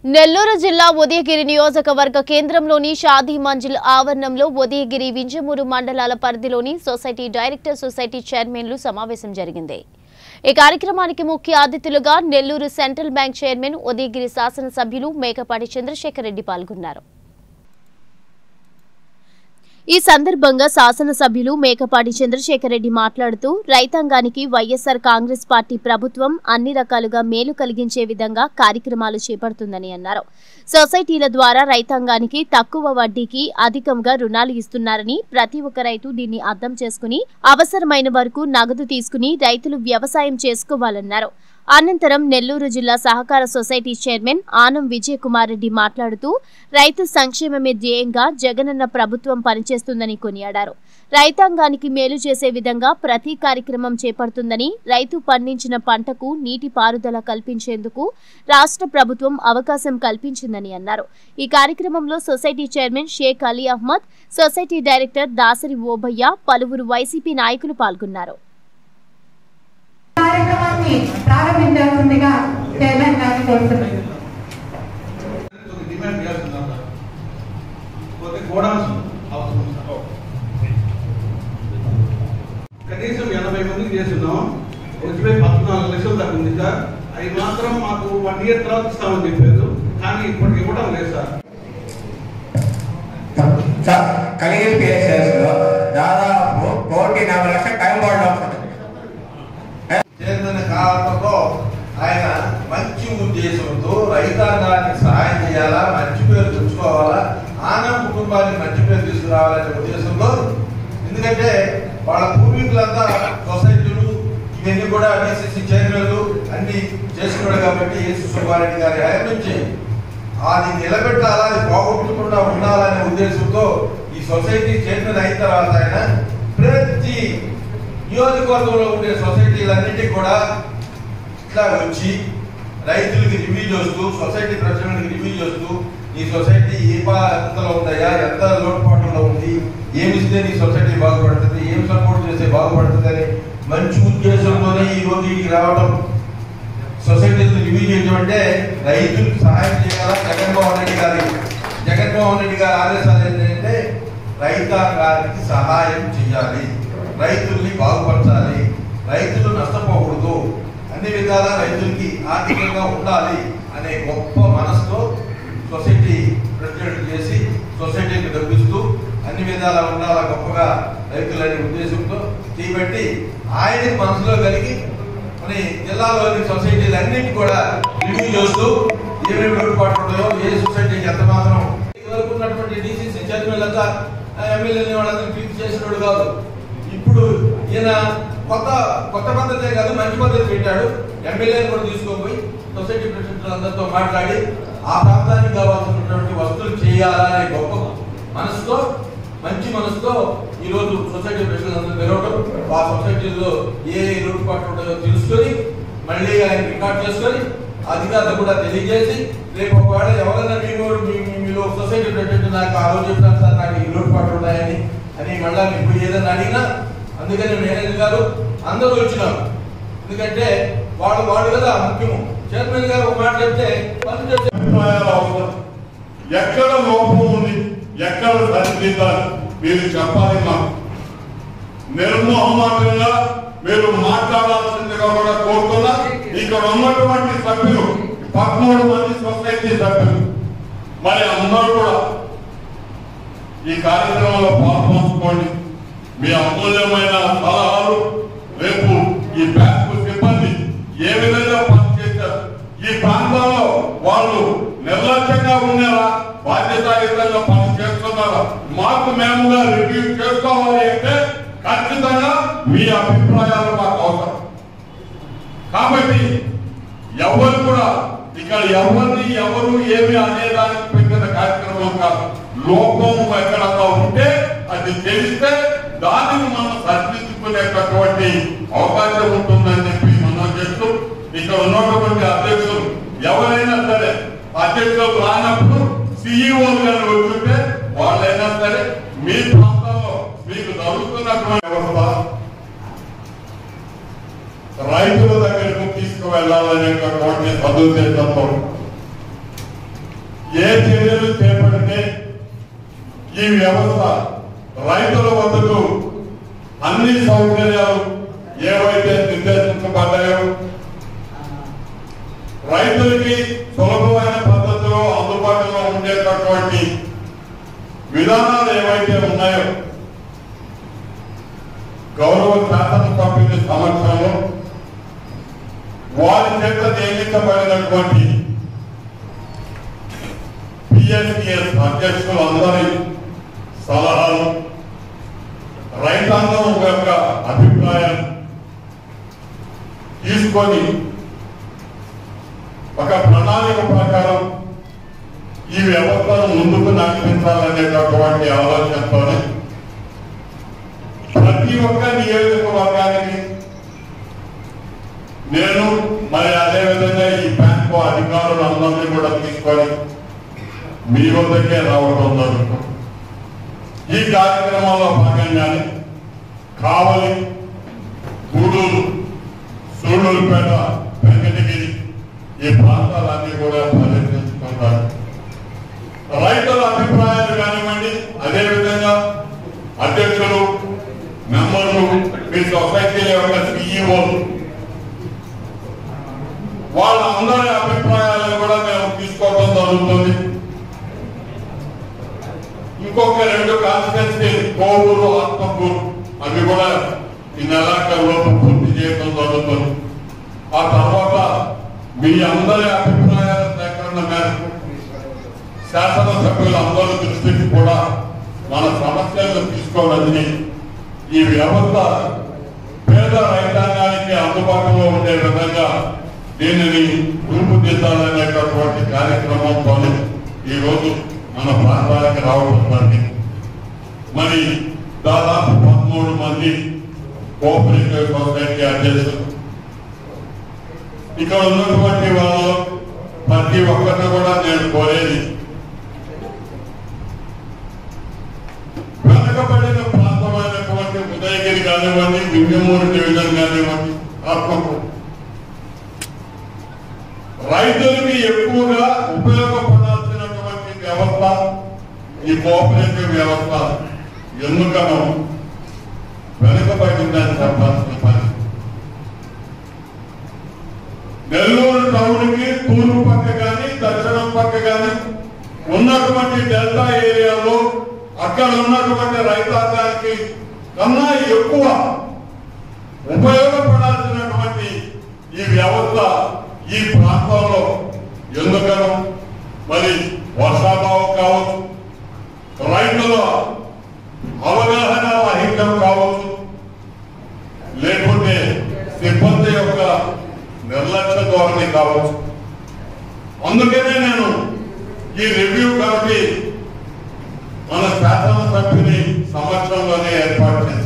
నెల్లూరు జిల్లా ఉదయగిరి నియోజకవర్గ కేంద్రంలోని షాదీ మంజిల్ ఆవరణంలో ఉదయగిరి వింజమూరు మండలాల పరిధిలోని సొసైటీ డైరెక్టర్ సొసైటీ చైర్మన్లు సమావేశం జరిగింది ఈ కార్యక్రమానికి ముఖ్య అతిథులుగా Nellore central bank chairman Udayagiri శాసనసభ్యులు మేకపాటి చంద్రశేఖర్ రెడ్డి పాల్గొన్నారు ఈ సందర్భంగా శాసనసభ్యులు మేకపాటి చంద్రశేఖర్ రెడ్డి మాట్లాడుతూ రైతాంగానికి వైఎస్సార్ కాంగ్రెస్ పార్టీ ప్రభుత్వం అన్ని రకాలుగా మేలు కలిగించే విధంగా కార్యక్రమాలు చేపడుతుందని అన్నారు సొసైటీల ద్వారా రైతాంగానికి తక్కువ వడ్డీకి అధికంగా రుణాలు ఇస్తున్నారని ప్రతి ఒక్క రైతు దీన్ని అర్థం చేసుకుని అవసరమైన వరకు నగదు తీసుకుని రైతులు వ్యవసాయం చేసుకోవాలన్నారు అనంతరం నెల్లూరు జిల్లా సహకార సొసైటీ చైర్మన్ ఆనం విజయ్ కుమార్ రెడ్డి మాట్లాడుతూ రైతు సంక్షేమమే ధ్యేయంగా జగనన్న ప్రభుత్వం పనిచేస్తుందని కొనియాడారు రైతాంగానికి మేలు చేసే విధంగా ప్రతి కార్యక్రమం చేపడుతుందని రైతు పండించిన పంటకు నీటి పారుదల కల్పించేందుకు రాష్ట్ర ప్రభుత్వం అవకాశం కల్పించిందని అన్నారు ఈ కార్యక్రమంలో society chairman Sheikh Ali Ahmed society director Dasari Obaiah పలువురు వైసీపీ నాయకులు పాల్గొన్నారు కార్యక్రమాన్ని ప్రారంభించాల్సిందిగా చైర్మన్ గారిని కోరుతున్నాను ఒక డిమాండ్ చేస్తున్నాం సార్ పోతే గోడౌన్స్ అవసరం సార్ కనీసం ఎనభై మందికి చేస్తున్నాం వచ్చిపోయి పద్నాలుగు లక్షలు దాకా ఉంది సార్ అవి మాత్రం మాకు వన్ ఇయర్ తర్వాత ఇస్తామని చెప్పారు కానీ ఇప్పటికి ఇవ్వడం లేదు సార్ సార్ కలిగిన పిఎస్ఎస్ లో దాదాపు కోటి నలభై లక్షల టైం పడడం చేతన కారణంతో ఆయన మంచి ఉద్దేశంతో రైతాంగానికి సహాయం చేయాలా మంచి పేరు తెచ్చుకోవాలా ఆనం కుటుంబానికి మంచి పేరు తీసుకురావాలనే ఉద్దేశంలో ఎందుకంటే వాళ్ళ పూర్వీకులంతా సొసైటీలు ఇవన్నీ కూడా డిసిసి చైర్మన్లు అన్ని చేసుకున్నాడు కాబట్టి యేసు సుబ్బారెడ్డి గారి హయాం నుంచి అది నిలబెట్టాలా అది పోగొట్టకుండా ఉండాలనే ఉద్దేశంతో ఈ సొసైటీ చైర్మన్ అయిన తర్వాత ఆయన ప్రతి నియోజకవర్గంలో ఉండే సొసైటీలన్నింటికి కూడా ఇట్లా వచ్చి రైతులకి రివ్యూ చేస్తూ సొసైటీ ప్రజలకు రివ్యూ చేస్తూ ఈ సొసైటీ ఏ ఎంతలో ఉందయ్యా ఎంత లోటుపాట్లలో ఉంది ఏమి ఇస్తే నీ సొసైటీ బాగుపడుతుంది ఏం సపోర్ట్ చేస్తే బాగుపడుతుంది అని మంచి ఉద్దేశంతోనే ఈ రోజు ఇక్కడికి రావడం సొసైటీని రివ్యూ చేయడం అంటే రైతులకు సహాయం చేయాలా జగన్మోహన్ రెడ్డి గారి జగన్మోహన్ రెడ్డి గారి ఆదేశాలు ఏంటంటే రైతాంగానికి సహాయం చేయాలి రైతుల్ని బాగుపరచాలి రైతులు నష్టపోకూడదు అన్ని విధాలా రైతులకి ఆర్థికంగా ఉండాలి అనే గొప్ప మనసుతో సొసైటీ ప్రెసిడెంట్ చేసి సొసైటీని డబ్బిస్తూ అన్ని విధాలా ఉండాలా గొప్పగా రైతులనే ఉద్దేశంతో చేపట్టి ఆయన మనసులో కలిగి మన జిల్లాలోని సొసైటీలు అన్నింటి కూడా రివ్యూ చేస్తూ ఏమేమి లోటుపాట్లు ఉన్నాయో ఏ సొసైటీకి ఎంత మాత్రం ఇదివరకు ఉన్నటువంటి డిసిసి చైర్మన్ అంతా ఎమ్మెల్యేని వాళ్ళందరినీ పిలిచి చేసినోడు కాదు ఇప్పుడు ఈయన కొత్త కొత్త పద్ధతే కాదు మంచి పద్ధతి పెట్టాడు ఎమ్మెల్యేని కూడా తీసుకొని సొసైటీ ప్రెసిడెంట్ అందరితో మాట్లాడి ఆ ప్రాంతానికి కావాల్సినటువంటి వస్తువులు చేయాలనే గొప్ప మనసుతో మంచి మనసుతో ఈ రోజు సొసైటీ ప్రెసిడెంట్ అందరూ తెరవడం ఆ సొసైటీలో ఏ లోటుపాట్లు ఉంటాయో తెలుసుకొని మళ్ళీ ఆయన రికార్డ్ చేసుకొని అధికారులు కూడా తెలియజేసి రేపు ఒకవేళ ఎవరైనా మీరు మీ- మీ- మీలో సొసైటీ ప్రెసిడెంట్ నాకు ఆ రోజు చెప్పినాను సార్ నాకు ఈ లోటుపాట్లు ఉన్నాయని అని మళ్ళా మీకు ఏదైనా అడిగినా అందుకని మేనేజర్ గారు అందరూ వచ్చినారు ఎందుకంటే వాళ్ళు వాళ్ళు కదా ముఖ్యము చైర్మన్ గారు ఒక మాట చెప్తే పని చేస్తే అభిప్రాయాలు అవసరం ఎక్కడ లోపం ఉంది ఎక్కడ సరిదిద్దాలి మీరు చెప్పాలి మాకు నిర్మోహమాటంగా మీరు మాట్లాడాల్సిందిగా కూడా కోరుతున్నా ఇక్కడ ఉన్నటువంటి సభ్యులు పదమూడు మంది సొసైటీ సభ్యులు మరి అందరూ కూడా ఈ కార్యక్రమంలో పాల్పంచుకోండి మీ అమూల్యమైన సలహాలు రేపు ఈ బ్యాంకు సిబ్బంది ఏ విధంగా పనిచేశారు ఈ ప్రాంతంలో వాళ్ళు నిర్లక్ష్యంగా ఉన్నారా బాధ్యతాయుతంగా పని చేస్తున్నారా మాకు మేముగా రివ్యూ చేసుకోవాలి అంటే ఖచ్చితంగా మీ అభిప్రాయాలు మాకు అవసరం కాబట్టి ఎవరు కూడా ఇక్కడ ఎవరిని ఎవరు ఏమి అనేదానికి పెట్టిన కార్యక్రమం కాదు లోపం ఎక్కడన్నా ఉంటే అది తెలిస్తే దానిని మనం సరిదిద్దుకునేటటువంటి అవకాశం ఉంటుందని చెప్పి మనం చేస్తూ ఇక్కడ ఉన్నటువంటి అధ్యక్షులు ఎవరైనా సరే అధ్యక్షులు రానప్పుడు సిఇఓలు కానీ వచ్చుంటే వాళ్ళైనా సరే మీ ప్రాంతంలో మీకు జరుగుతున్నటువంటి వ్యవస్థ రైతుల దగ్గరకు తీసుకువెళ్ళాలనేటటువంటి సదుద్దేశంతో ఏ చర్యలు చేపడితే ఈ వ్యవస్థ రైతుల వద్దకు అన్ని సౌకర్యాలు ఏవైతే నిర్దేశించబడ్డాయో రైతులకి సులభమైన పద్ధతిలో అందుబాటులో ఉండేటటువంటి విధానాలు ఏవైతే ఉన్నాయో గౌరవ శాసనసభ్యుని సమక్షంలో వారి చేత నియమించబడినటువంటి పిఎస్టిఎస్ అధ్యక్షులందరి సలహాలు రైతాంగం యొక్క అభిప్రాయం తీసుకొని ఒక ప్రణాళిక ప్రకారం ఈ వ్యవస్థను ముందుకు నడిపించాలనేటటువంటి ఆలోచనతోనే ప్రతి ఒక్క నియోజకవర్గానికి నేను మరి అదే విధంగా ఈ బ్యాంకు అధికారులందరినీ కూడా తీసుకొని మీ వద్దకే రావడం జరుగుతుంది ఈ కార్యక్రమంలో భాగంగానే కావలి గూడూరు సూళ్ళూరుపేట వెంకటగిరి ఈ ప్రాంతాలన్నీ కూడా పర్యటించుకుంటారు రైతుల అభిప్రాయాలు కానివ్వండి అదేవిధంగా అధ్యక్షులు మెంబర్లు మీ సొసైటీల యొక్క సిఇఓలు వాళ్ళ అందరి అభిప్రాయాలను కూడా మేము తీసుకోవడం జరుగుతుంది ఇంకొక రెండు కాన్స్టిట్యున్సీ కోవూరు ఆత్మకూరు అవి కూడా ఈ నెలాఖరులోపు పూర్తి చేయడం జరుగుతుంది ఆ తర్వాత మీ అందరి అభిప్రాయాల సేకరణ మేరకు శాసనసభ్యులు అందరి దృష్టికి కూడా మన సమస్యలను తీసుకోవాలని ఈ వ్యవస్థ పేద రైతాంగానికి అందుబాటులో ఉండే విధంగా దీనిని రూపుదిద్దాలనేటటువంటి కార్యక్రమంతో ఈ రోజు మన ప్రాంతానికి రావడం జరిగింది మరి దాదాపు పదమూడు మంది కోఆపరేటివ్ సొసైటీ అధ్యక్షులు ఇక్కడ ఉన్నటువంటి వాళ్ళు ప్రతి ఒక్కరిని కూడా నేను కోరేది వెనకబడిన ప్రాంతమైనటువంటి ఉదయగిరి కానివ్వండి వింజమూరు డివిజన్ కానివ్వండి ఆత్మకూరు రైతులకి ఎక్కువగా ఉపయోగపడాల్సినటువంటి వ్యవస్థ ఈ కోఆపరేటివ్ వ్యవస్థ ఎందుకనో వెనుకబడిందని చెప్పాల్సిన పరిస్థితి నెల్లూరు టౌన్ కి తూర్పు పక్క కానీ దక్షిణం పక్క కానీ ఉన్నటువంటి డెల్టా ఏరియాలో అక్కడ ఉన్నటువంటి రైతాంగానికి కన్నా ఎక్కువ ఉపయోగపడాల్సినటువంటి ఈ వ్యవస్థ ఈ ప్రాంతంలో ఎందుకనో మరి వర్షాభావం కావచ్చు రైతుల అవగాహన రహితం కావచ్చు లేకుంటే సిబ్బంది యొక్క నిర్లక్ష్య ధోరణి కావచ్చు అందుకనే నేను ఈ రివ్యూ కమిటీ మన శాసనసభ్యుని సమక్షంలోనే ఏర్పాటు చేశాను